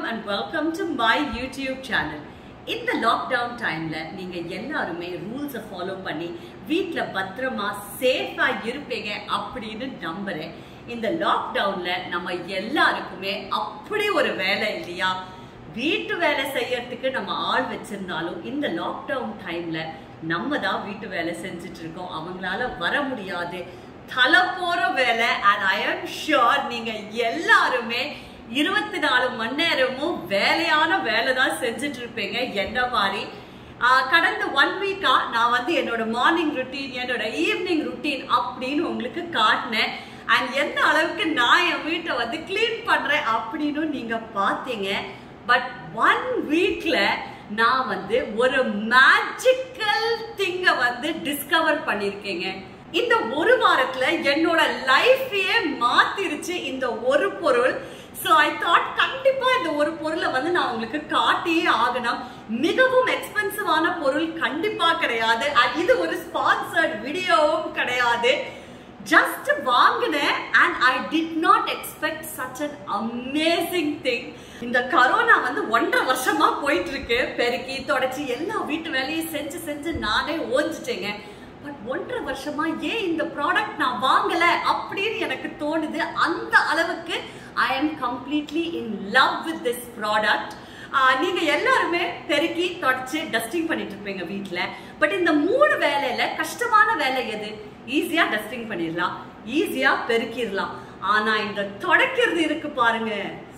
and welcome to my YouTube channel இந்த lockdown டைம்ல நீங்க எல்லாருமே ரூல்ஸை ஃபாலோ பண்ணி வீட்ல பத்திரமா சேஃபா இருப்பீங்க அப்படின்னு நம்புறேன் இந்த லாக்டவுன்ல நம்ம எல்லாருக்குமே அப்படி ஒரு வேலை இல்லையா வீட்டு வேலை செய்யறதுக்கு நம்ம ஆள் வச்சிருந்தாலும் இந்த லாக்டவுன் டைம்ல நம்ம தான் வீட்டு வேலை செஞ்சுட்டு இருக்கோம் அவங்களால வர முடியாது தலை போற வேலை அண்ட் ஐ எம் ஷுர் நீங்க எல்லாருமே இருபத்தி நாலு மணி நேரமும் வேலையான வேலை தான் செஞ்சுட்டு இருப்பீங்க என்ன மாதிரி ஆஹ் கடந்த ஒன் வீக்கா நான் வந்து என்னோட மார்னிங் ருட்டீன் என்னோட ஈவினிங் ருட்டீன் அப்படின்னு உங்களுக்கு காட்டினேன் அண்ட் எந்த அளவுக்கு நான் என் வீட்டை வந்து க்ளீன் பண்றேன் அப்படின்னு நீங்க பார்த்தீங்க பட் ஒன் வீக்ல நான் வந்து ஒரு மேஜிக்கல் திங்க வந்து டிஸ்கவர் பண்ணிருக்கேங்க இந்த ஒரு வாரத்துல என்னோட லைஃபையே மாத்திருச்சு இந்த ஒரு பொருள் ஸோ ஐ தாட் கண்டிப்பா இந்த ஒரு பொருளை வந்து நான் உங்களுக்கு காட்டியே ஆகணும் மிகவும் எக்ஸ்பென்சிவான பொருள் கண்டிப்பா கிடையாது and இது ஒரு ஸ்பான்சர்ட் வீடியோவும் கிடையாது ஜஸ்ட் வாங்கினேன் and I did not expect such an amazing thing இந்த கரோனா வந்து ஒன்றரை வருஷமா போயிட்டு இருக்கு பெருக்கி தொடச்சி எல்லா வீட்டு வேலையும் செஞ்சு செஞ்சு நானே ஓஞ்சிட்டேங்க பட் ஒன்றரை வருஷமா ஏன் இந்த ப்ராடக்ட் நான் வாங்கல அப்படின்னு எனக்கு தோணுது அந்த அளவுக்கு I am completely in love with this product நீங்க எல்லாருமே பெருக்கி தொடச்சு டஸ்டிங் பண்ணிட்டு இருப்பீங்க வீட்ல பட் இந்த மூணு வேலையில கஷ்டமான வேலை எது ஈஸியா டஸ்டிங் பண்ணிடலாம் ஈஸியா பெருக்கிடலாம் ஆனா இந்த தொடக்கிறது இருக்கு பாருங்க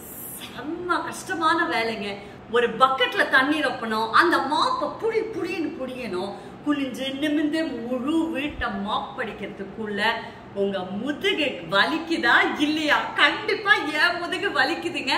செம்ம கஷ்டமான வேலைங்க ஒரு பக்கெட்ல தண்ணி ரொப்பணும் அந்த மாப்பை புடி புடின்னு புடியணும் குனிஞ்சு நிமிந்து முழு வீட்டை மாப் படிக்கிறதுக்குள்ள உங்க முதுகு வலிக்குதா இல்லையா கண்டிப்பா ஏன் முதுகு வலிக்குதுங்க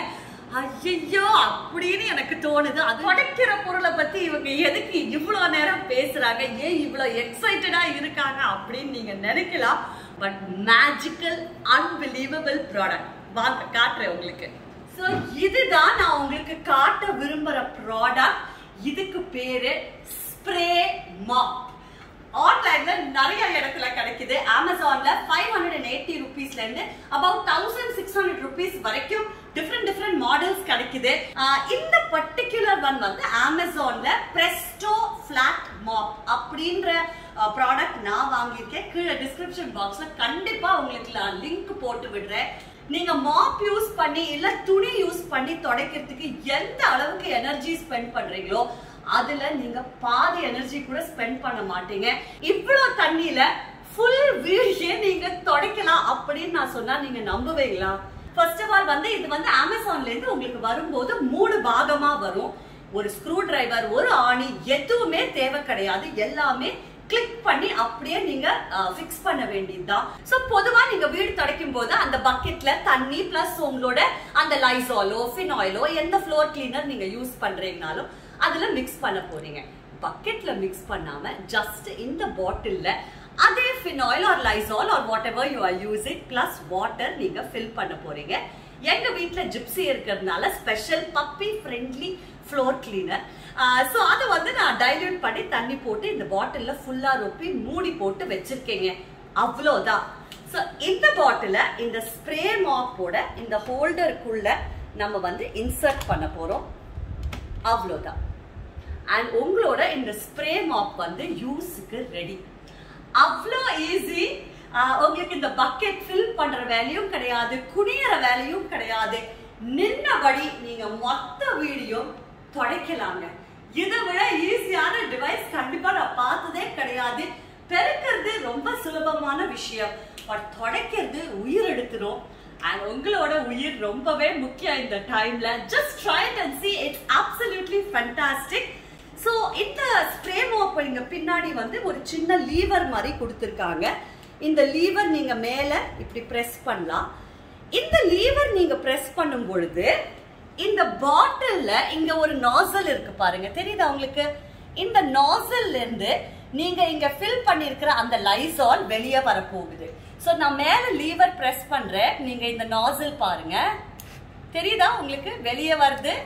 ஐயோ அப்படின்னு எனக்கு தோணுது அது உடைக்கிற பொருளை பத்தி இவங்க எதுக்கு இவ்வளவு நேரம் பேசுறாங்க ஏன் இவ்வளவு எக்ஸைட்டடா இருக்காங்க அப்படின்னு நீங்க நினைக்கலாம் பட் மேஜிக்கல் அன்பிலீவபிள் ப்ராடக்ட் வாங்க காட்டுறேன் உங்களுக்கு ஸோ இதுதான் நான் உங்களுக்கு காட்ட விரும்புற ப்ராடக்ட் இதுக்கு பேரு ஸ்ப்ரே மாப் ஆன்லைன்ல நிறைய இடத்துல கிடைக்குது அமேசான்ல ஃபைவ் ஹண்ட்ரட் அண்ட் எயிட்டி ருபீஸ்ல இருந்து about thousand six hundred rupees வரைக்கும் டிஃப்ரெண்ட் டிஃப்ரெண்ட் மாடல்ஸ் கிடைக்குது ஆஹ் இந்த பர்டிகுலர் ஒன் வந்து அமேசான்ல பிரெஸ்டோ ஃபிளாட் மாப் அப்படின்ற ப்ராடக்ட் நான் வாங்கியிருக்கேன் கீழே டிஸ்கிரிப்ஷன் பாக்ஸ்ல கண்டிப்பா உங்களுக்கு நான் லிங்க் போட்டு விடுறேன் நீங்க மாப் யூஸ் பண்ணி இல்ல துணி யூஸ் பண்ணி துடைக்கிறதுக்கு எந்த அளவுக்கு எனர்ஜி ஸ்பெண்ட் பண்றீங்களோ அதுல நீங்க பாதி எனர்ஜி கூட ஸ்பெண்ட் பண்ண மாட்டீங்க இவ்வளவு தண்ணியில ஃபுல் வீடியே நீங்க துடைக்கலாம் அப்படின்னு நான் சொன்னா நீங்க நம்புவீங்களா ஃபர்ஸ்ட் ஆஃப் ஆல் வந்து இது வந்து அமேசான்ல இருந்து உங்களுக்கு வரும்போது மூணு பாகமா வரும் ஒரு ஸ்க்ரூ டிரைவர் ஒரு ஆணி எதுவுமே தேவை கிடையாது எல்லாமே கிளிக் பண்ணி அப்படியே நீங்க ஃபிக்ஸ் பண்ண வேண்டியதுதான் சோ பொதுவா நீங்க வீடு துடைக்கும் போது அந்த பக்கெட்ல தண்ணி பிளஸ் உங்களோட அந்த லைசாலோ ஃபினாயிலோ எந்த ஃப்ளோர் கிளீனர் நீங்க யூஸ் பண்றீங்கனாலும் அதுல மிக்ஸ் பண்ண போறீங்க பக்கெட்ல மிக்ஸ் பண்ணாம ஜஸ்ட் இந்த பாட்டில்ல அதே phenyl or Lysol or whatever you are using plus water நீங்க ஃபில் பண்ண போறீங்க எங்க வீட்ல ஜிப்சி இருக்கிறதுனால special puppy friendly floor cleaner so அதை வந்து நான் டைல்யூட் பண்ணி தண்ணி போட்டு இந்த பாட்டில்ல ஃபுல்லா ரொப்பி மூடி போட்டு வச்சிருக்கேங்க அவ்வளோதான் ஸோ இந்த பாட்டில இந்த ஸ்ப்ரே மாப்போட இந்த ஹோல்டருக்குள்ள நம்ம வந்து இன்சர்ட் பண்ண போறோம் அவ்வளோதான் அண்ட் உங்களோட இந்த ஸ்ப்ரே மாப் வந்து யூஸுக்கு ரெடி அவ்வளோ ஈஸி உங்களுக்கு இந்த பக்கெட் ஃபில் பண்ற வேலையும் கிடையாது குனியற வேலையும் கிடையாது நின்னபடி நீங்க மொத்த வீடியோ துடைக்கலாங்க இதை விட ஈஸியான டிவைஸ் கண்டிப்பா நான் பார்த்ததே கிடையாது பெருக்கிறது ரொம்ப சுலபமான விஷயம் பட் துடைக்கிறது உயிர் எடுத்துரும் அண்ட் உங்களோட உயிர் ரொம்பவே முக்கியம் இந்த டைம்ல just try and see it's absolutely fantastic so இந்த ஸ்ப்ரே மோப் இங்க பின்னாடி வந்து ஒரு சின்ன லீவர் மாதிரி கொடுத்துருக்காங்க இந்த லீவர் நீங்க மேல இப்படி பிரஸ் பண்ணலாம் இந்த லீவர் நீங்க பிரஸ் பண்ணும் பொழுது இந்த பாட்டில்ல இங்க ஒரு நாசல் இருக்கு பாருங்க தெரியுதா உங்களுக்கு இந்த நாசல்ல இருந்து நீங்க இங்க ஃபில் பண்ணிருக்கிற அந்த லைசால் வெளியே வரப்போகுது ஸோ நான் மேல லீவர் பிரஸ் பண்றேன் நீங்க இந்த நாசல் பாருங்க தெரியுதா உங்களுக்கு வெளியே வருது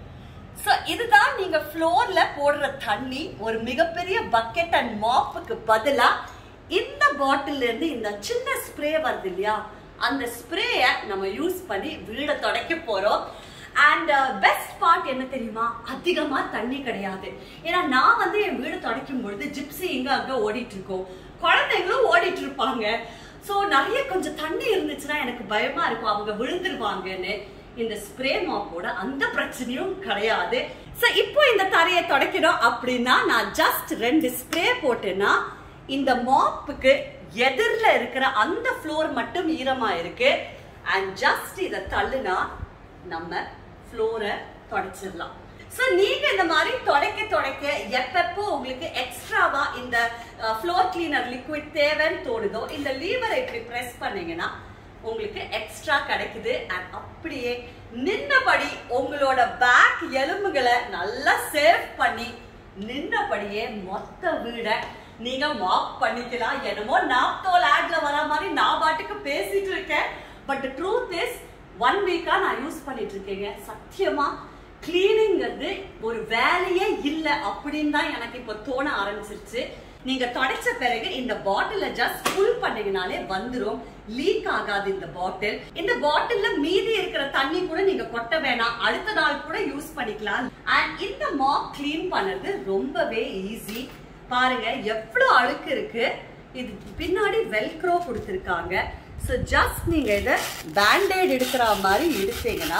ஸோ இதுதான் நீங்க ஃப்ளோர்ல போடுற தண்ணி ஒரு மிகப்பெரிய பக்கெட் அண்ட் மாப்புக்கு பதிலா இந்த பாட்டில் இருந்து இந்த சின்ன ஸ்ப்ரே வருது இல்லையா அந்த ஸ்ப்ரேயை நம்ம யூஸ் பண்ணி வீடை துடைக்க போறோம் அண்ட் பெஸ்ட் பார்ட் என்ன தெரியுமா அதிகமா தண்ணி கிடையாது ஏன்னா நான் வந்து என் வீடு துடைக்கும் பொழுது ஜிப்ஸி இங்க அங்க ஓடிட்டு இருக்கோம் குழந்தைங்களும் ஓடிட்டு இருப்பாங்க சோ நிறைய கொஞ்சம் தண்ணி இருந்துச்சுன்னா எனக்கு பயமா இருக்கும் அவங்க விழுந்துருவாங்கன்னு இந்த ஸ்ப்ரே மாப்போட அந்த பிரச்சனையும் கிடையாது சோ இப்போ இந்த தரையை துடைக்கணும் அப்படின்னா நான் ஜஸ்ட் ரெண்டு ஸ்ப்ரே போட்டேன்னா இந்த மாப்புக்கு எதிரில் இருக்கிற அந்த ஃப்ளோர் மட்டும் ஈரமா இருக்கு அண்ட் ஜஸ்ட் இதை தள்ளுனா நம்ம ஃப்ளோரை தொடச்சிடலாம் ஸோ நீங்க இந்த மாதிரி தொடக்க தொடக்க எப்பப்போ உங்களுக்கு எக்ஸ்ட்ராவா இந்த ஃப்ளோர் கிளீனர் லிக்விட் தேவைன்னு தோணுதோ இந்த லீவரை இப்படி பிரஸ் பண்ணீங்கன்னா உங்களுக்கு எக்ஸ்ட்ரா கிடைக்குது அண்ட் அப்படியே நின்னபடி உங்களோட பேக் எலும்புகளை நல்லா சேவ் பண்ணி நின்னபடியே மொத்த வீடை நீங்க மாப் பண்ணிக்கலாம் என்னமோ நாப்தோல் ஆட்ல வர மாதிரி நான் பாட்டுக்கு பேசிட்டு இருக்கேன் பட் ட்ரூத் இஸ் ஒன் வீக்கா நான் யூஸ் பண்ணிட்டு இருக்கேங்க சத்தியமா கிளீனிங்கிறது ஒரு வேலையே இல்லை அப்படின்னு தான் எனக்கு இப்போ தோண ஆரம்பிச்சிருச்சு நீங்க தொடச்ச பிறகு இந்த பாட்டில ஜஸ்ட் ஃபுல் பண்ணீங்கனாலே வந்துரும் லீக் ஆகாது இந்த பாட்டில் இந்த பாட்டில்ல மீதி இருக்கிற தண்ணி கூட நீங்க கொட்ட வேணாம் அடுத்த நாள் கூட யூஸ் பண்ணிக்கலாம் அண்ட் இந்த மாப் க்ளீன் பண்ணது ரொம்பவே ஈஸி பாருங்க எவ்வளவு அழுக்கு இருக்கு இது பின்னாடி வெல்க்ரோ கொடுத்துருக்காங்க ஸோ ஜஸ்ட் நீங்க இதை பேண்டேட் எடுக்கிற மாதிரி எடுத்தீங்கன்னா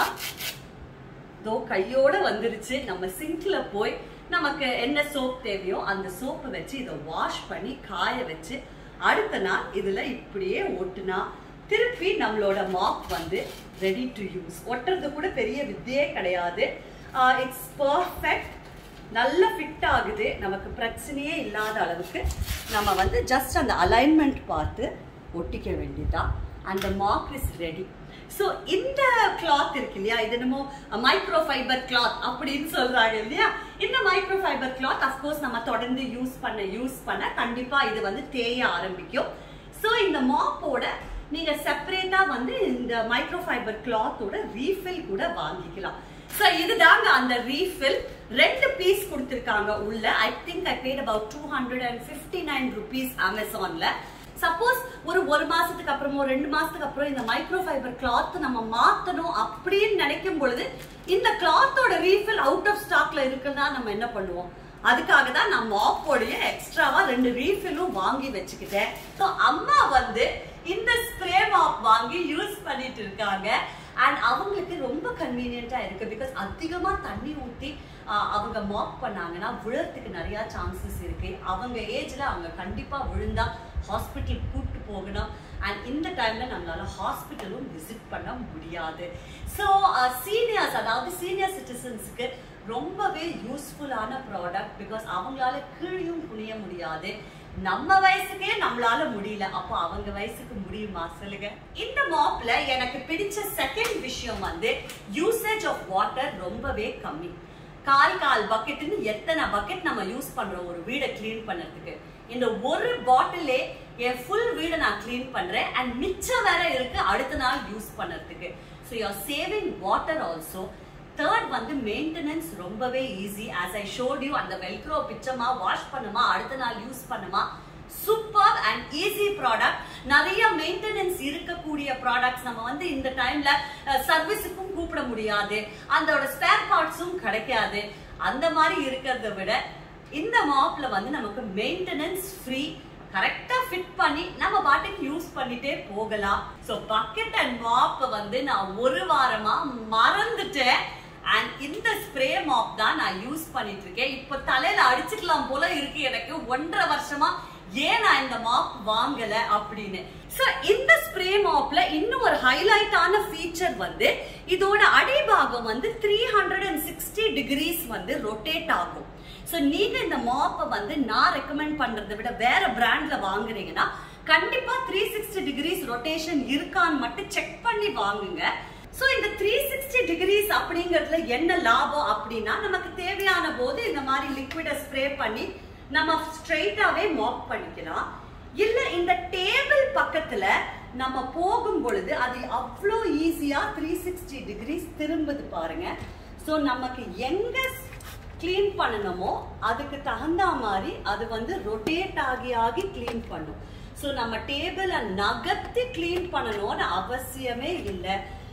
இதோ கையோட வந்துருச்சு நம்ம சிங்க்ல போய் நமக்கு என்ன சோப் தேவையோ அந்த சோப்பு வச்சு இதை வாஷ் பண்ணி காய வச்சு அடுத்த நாள் இதுல இப்படியே ஒட்டுனா திருப்பி நம்மளோட மாப் வந்து ரெடி டு யூஸ் ஒட்டுறது கூட பெரிய வித்தியே கிடையாது இட்ஸ் பர்ஃபெக்ட் நல்ல ஃபிட் ஆகுது நமக்கு பிரச்சனையே இல்லாத அளவுக்கு நம்ம வந்து ஜஸ்ட் அந்த அலைன்மெண்ட் பார்த்து ஒட்டிக்க வேண்டியதான் அந்த மார்க் இஸ் ரெடி ஸோ இந்த கிளாத் இருக்கு இல்லையா இது என்னமோ மைக்ரோ ஃபைபர் கிளாத் அப்படின்னு சொல்றாங்க இல்லையா இந்த மைக்ரோ ஃபைபர் கிளாத் அஃப்கோர்ஸ் நம்ம தொடர்ந்து யூஸ் பண்ண யூஸ் பண்ண கண்டிப்பா இது வந்து தேய ஆரம்பிக்கும் ஸோ இந்த மாப்போட நீங்க செப்பரேட்டா வந்து இந்த மைக்ரோ ஃபைபர் கிளாத்தோட ரீஃபில் கூட வாங்கிக்கலாம் ஸோ இதுதாங்க அந்த ரீஃபில் ரெண்டு பீஸ் கொடுத்துருக்காங்க உள்ள I think I paid about two hundred and fifty nine rupees அமேசான்ல சப்போஸ் ஒரு ஒரு மாசத்துக்கு அப்புறமோ ரெண்டு மாசத்துக்கு அப்புறம் இந்த மைக்ரோ ஃபைபர் கிளாத் நம்ம மாத்தணும் அப்படின்னு நினைக்கும் பொழுது இந்த கிளாத்தோட ரீஃபில் அவுட் ஆஃப் ஸ்டாக்ல இருக்குன்னா நம்ம என்ன பண்ணுவோம் அதுக்காக தான் நான் மாப்போடைய எக்ஸ்ட்ராவா ரெண்டு ரீஃபிலும் வாங்கி வச்சுக்கிட்டேன் ஸோ அம்மா வந்து இந்த ஸ்ப்ரே மாப் வாங்கி யூஸ் பண்ணிட்டு இருக்காங்க அண்ட் அவங்களுக்கு ரொம்ப கன்வீனியண்டா இருக்கு பிகாஸ் அதிகமா தண்ணி ஊத்தி ஆஹ், அவங்க மாப் பண்ணாங்கன்னா விழறதுக்கு நிறைய சான்சஸ் இருக்கு அவங்க ஏஜ்ல அவங்க கண்டிப்பா விழுந்தா ஹாஸ்பிட்டல் கூட்டு போகணும் அண்ட் இந்த டைம்ல நம்மளால ஹாஸ்பிட்டலும் விசிட் பண்ண முடியாது ஸோ சீனியர்ஸ் அதாவது சீனியர் சிட்டிசன்ஸ்க்கு ரொம்பவே யூஸ்ஃபுல்லான ப்ராடக்ட் பிகாஸ் அவங்களால கீழையும் குனிய முடியாது நம்ம வயசுக்கே நம்மளால முடியல அப்போ அவங்க வயசுக்கு முடியுமா சொல்லுங்க இந்த மாப்ல எனக்கு பிடிச்ச செகண்ட் விஷயம் வந்து யூசேஜ் ஆஃப் வாட்டர் ரொம்பவே கம்மி கால் கால் பக்கெட்னு எத்தனை பக்கெட் நம்ம யூஸ் பண்றோம் ஒரு வீடை க்ளீன் பண்ணறதுக்கு இந்த ஒரு பாட்டிலே என் ஃபுல் வீடை நான் க்ளீன் பண்றேன் அண்ட் மிச்சம் வேற இருக்கு அடுத்த நாள் யூஸ் பண்ணறதுக்கு so you're saving water also third வந்து மெயின்டெனன்ஸ் ரொம்பவே easy as I showed you அந்த வெல்க்ரோ பிச்சமா வாஷ் பண்ணுமா அடுத்த நாள் யூஸ் பண்ணுமா சூப்பர் அண்ட் ஈஸி ப்ராடக்ட் நிறைய மெயின்டெனன்ஸ் இருக்கக்கூடிய ப்ராடக்ட்ஸ் நம்ம வந்து இந்த டைம்ல சர்வீஸுக்கும் கூப்பிட முடியாது அதோட ஸ்பேர் பார்ட்ஸும் கிடைக்காது அந்த மாதிரி இருக்கிறத விட இந்த மாப்ல வந்து நமக்கு மெயின்டெனன்ஸ் ஃப்ரீ கரெக்டா ஃபிட் பண்ணி நம்ம பாட்டுக்கு யூஸ் பண்ணிட்டே போகலாம் சோ பக்கெட் அண்ட் மாப் வந்து நான் ஒரு வாரமா மறந்துட்டேன் அண்ட் இந்த ஸ்ப்ரே மாப் தான் நான் யூஸ் பண்ணிட்டு இருக்கேன் இப்போ தலையில அடிச்சுக்கலாம் போல இருக்கு எனக்கு ஒன்றரை வருஷமா ஏன் நான் இந்த மாப் வாங்கல அப்படின்னு சோ இந்த ஸ்ப்ரே மாப்ல இன்னும் ஒரு ஹைலைட்டான ஃபீச்சர் வந்து இதோட அடிபாகம் வந்து three hundred and sixty degrees வந்து ரொட்டேட் ஆகும் ஸோ நீங்க இந்த மாப்பை வந்து நான் ரெக்கமெண்ட் பண்றதை விட வேற பிராண்ட்ல வாங்குறீங்கன்னா கண்டிப்பா த்ரீ சிக்ஸ்டி டிகிரிஸ் ரொட்டேஷன் இருக்கான்னு மட்டும் செக் பண்ணி வாங்குங்க ஸோ இந்த த்ரீ சிக்ஸ்டி டிகிரிஸ் அப்படிங்கிறதுல என்ன லாபம் அப்படின்னா நமக்கு தேவையான போது இந்த மாதிரி லிக்விடை ஸ்ப்ரே பண்ணி நம்ம ஸ்ட்ரெயிட்டாவே மாப் பண்ணிக்கலாம் இல்ல இந்த டேபிள் பக்கத்துல நம்ம போகும் பொழுது அது அவ்வளோ ஈஸியா த்ரீ சிக்ஸ்டி டிகிரிஸ் திரும்புது பாருங்க ஸோ நமக்கு எங்க க்ளீன் பண்ணணுமோ அதுக்கு தகுந்த மாதிரி அது வந்து ரொட்டேட் ஆகி ஆகி க்ளீன் பண்ணும் ஸோ நம்ம டேபிளை நகர்த்தி க்ளீன் பண்ணணும்னு அவசியமே இல்லை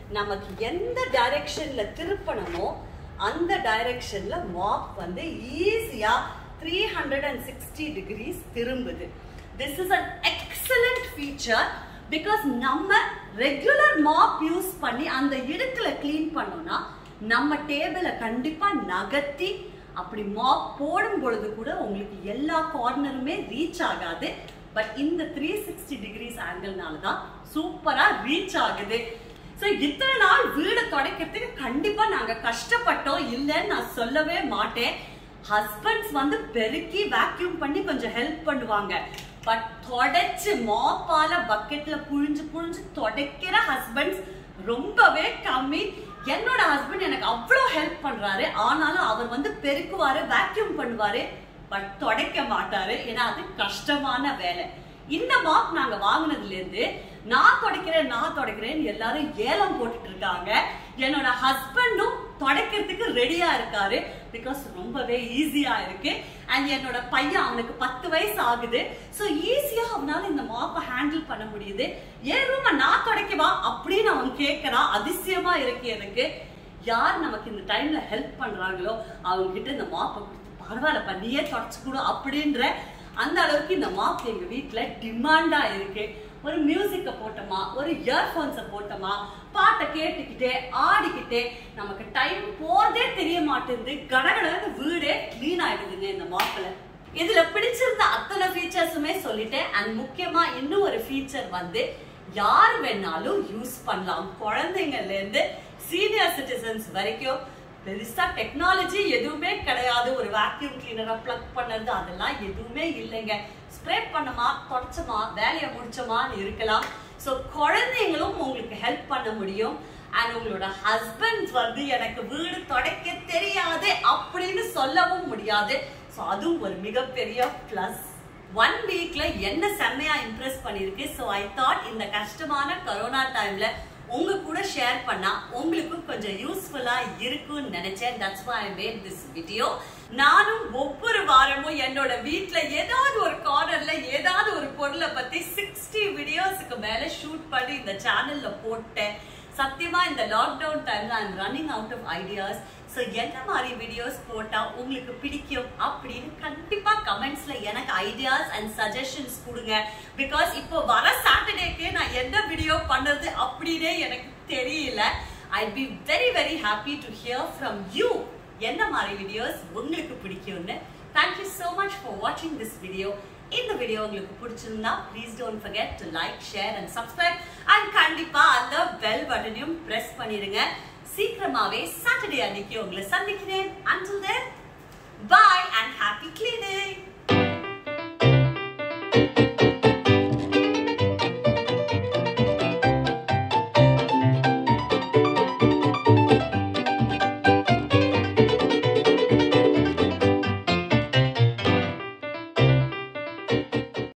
நமக்கு எந்த டைரக்ஷன்ல திருப்பணுமோ அந்த டைரக்ஷன்ல மாப் வந்து ஈஸியா three hundred and sixty degrees திரும்புது this is an excellent feature because நம்ம ரெகுலர் மாப் யூஸ் பண்ணி அந்த இடுக்குல க்ளீன் பண்ணோம்னா நம்ம டேபிளை கண்டிப்பா நகர்த்தி அப்படி மாப் போடும் பொழுது கூட உங்களுக்கு எல்லா கார்னருமே ரீச் ஆகாது பட் இந்த த்ரீ சிக்ஸ்டி டிகிரிஸ் ஆங்கிள்னால தான் சூப்பரா ரீச் ஆகுது ஸோ இத்தனை நாள் வீடை துடைக்கிறதுக்கு கண்டிப்பா நாங்க கஷ்டப்பட்டோம் இல்லைன்னு நான் சொல்லவே மாட்டேன் ஹஸ்பண்ட்ஸ் வந்து பெருக்கி வேக்யூம் பண்ணி கொஞ்சம் ஹெல்ப் பண்ணுவாங்க பட் தொடச்சு மாப்பால பக்கெட்ல புழிஞ்சு புழிஞ்சு துடைக்கிற ஹஸ்பண்ட்ஸ் ரொம்பவே கம்மி என்னோட ஹஸ்பண்ட் எனக்கு அவ்வளோ ஹெல்ப் பண்றாரு ஆனாலும் அவர் வந்து பெருக்குவாரு வேக்யூம் பண்ணுவாரு பட் துடைக்க மாட்டாரு ஏன்னா அது கஷ்டமான வேலை இந்த மாப் நாங்க வாங்கினதுல இருந்து நான் துடைக்கிறேன் நான் துடைக்கிறேன் எல்லாரும் ஏலம் போட்டுட்டு இருக்காங்க என்னோட ஹஸ்பண்டும் துடைக்கிறதுக்கு ரெடியா இருக்காரு பிகாஸ் ரொம்பவே ஈஸியா இருக்கு அண்ட் என்னோட பையன் அவனுக்கு பத்து வயசு ஆகுது ஸோ ஈஸியா அவனால இந்த மாப்பை ஹேண்டில் பண்ண முடியுது ஏன் ரூம நான் துடைக்கவா அப்படின்னு அவன் கேட்கறான் அதிசயமா இருக்கு எனக்கு யார் நமக்கு இந்த டைம்ல ஹெல்ப் பண்றாங்களோ அவங்க கிட்ட இந்த மாப்பை கொடுத்து பரவாயில்ல பண்ணியே தொடச்சு கூட அப்படின்ற அந்த அளவுக்கு இந்த மாப் எங்க வீட்ல டிமாண்டா இருக்கு ஒரு மியூசிக்கை போட்டோமா ஒரு இயர்ஃபோன்ஸை போட்டோமா பாட்டை கேட்டுக்கிட்டே ஆடிக்கிட்டே நமக்கு டைம் போறதே தெரிய மாட்டேங்குது கடகடன்னு வீடே க்ளீன் ஆயிடுதுங்க இந்த மாப்பில் இதுல பிடிச்சிருந்த அத்தனை ஃபீச்சர்ஸுமே சொல்லிட்டேன் அண்ட் முக்கியமா இன்னும் ஒரு ஃபீச்சர் வந்து யார் வேணாலும் யூஸ் பண்ணலாம் குழந்தைங்கள்ல இருந்து சீனியர் சிட்டிசன்ஸ் வரைக்கும் பெருசா டெக்னாலஜி எதுவுமே கிடையாது ஒரு வேக்யூம் கிளீனரை பிளக் பண்ணது அதெல்லாம் எதுவுமே இல்லைங்க ஸ்ப்ரே பண்ணமா தொடச்சமா வேலையை முடிச்சோமான்னு இருக்கலாம் ஸோ குழந்தைங்களும் உங்களுக்கு ஹெல்ப் பண்ண முடியும் அண்ட் உங்களோட ஹஸ்பண்ட் வந்து எனக்கு வீடு துடைக்க தெரியாது அப்படின்னு சொல்லவும் முடியாது ஸோ அதுவும் ஒரு மிகப்பெரிய ப்ளஸ் ஒன் வீக்ல என்ன செம்மையா இம்ப்ரெஸ் பண்ணிருக்கு ஸோ ஐ தாட் இந்த கஷ்டமான கொரோனா டைம்ல உங்க கூட ஷேர் பண்ணா உங்களுக்கும் கொஞ்சம் யூஸ்ஃபுல்லா இருக்கும்னு நினைச்சேன் that's why I made this video நானும் ஒவ்வொரு வாரமும் என்னோட வீட்ல ஏதாவது ஒரு கார்னர்ல ஏதாவது ஒரு பொருளை பத்தி சிக்ஸ்டி வீடியோஸ்க்கு மேல ஷூட் பண்ணி இந்த சேனல்ல போட்டேன் சத்தியமா இந்த லாக்டவுன் டைம்ல I'm running out of ideas so என்ன மாதிரி வீடியோஸ் போட்டா உங்களுக்கு பிடிக்கும் அப்படின்னு கண்டிப்பா கமெண்ட்ஸ்ல எனக்கு ஐடியாஸ் அண்ட் சஜஷன்ஸ் கொடுங்க பிகாஸ் இப்போ வர சாட்டர்டேக்கு நான் எந்த வீடியோ பண்றது அப்படின்னே எனக்கு தெரியல I be very very happy to hear from you என்ன மாதிரி வீடியோஸ் உங்களுக்கு பிடிக்கும்னு தேங்க்யூ ஸோ மச் ஃபார் வாட்சிங் திஸ் வீடியோ இந்த வீடியோ உங்களுக்கு பிடிச்சிருந்தா please don't forget to like share and subscribe and கண்டிப்பா அந்த பெல் பட்டனையும் பிரஸ் பண்ணிடுங்க சீக்கிரமாவே சாட்டர்டே அன்னைக்கு உங்களை சந்திக்கிறேன் until then bye and happy cleaning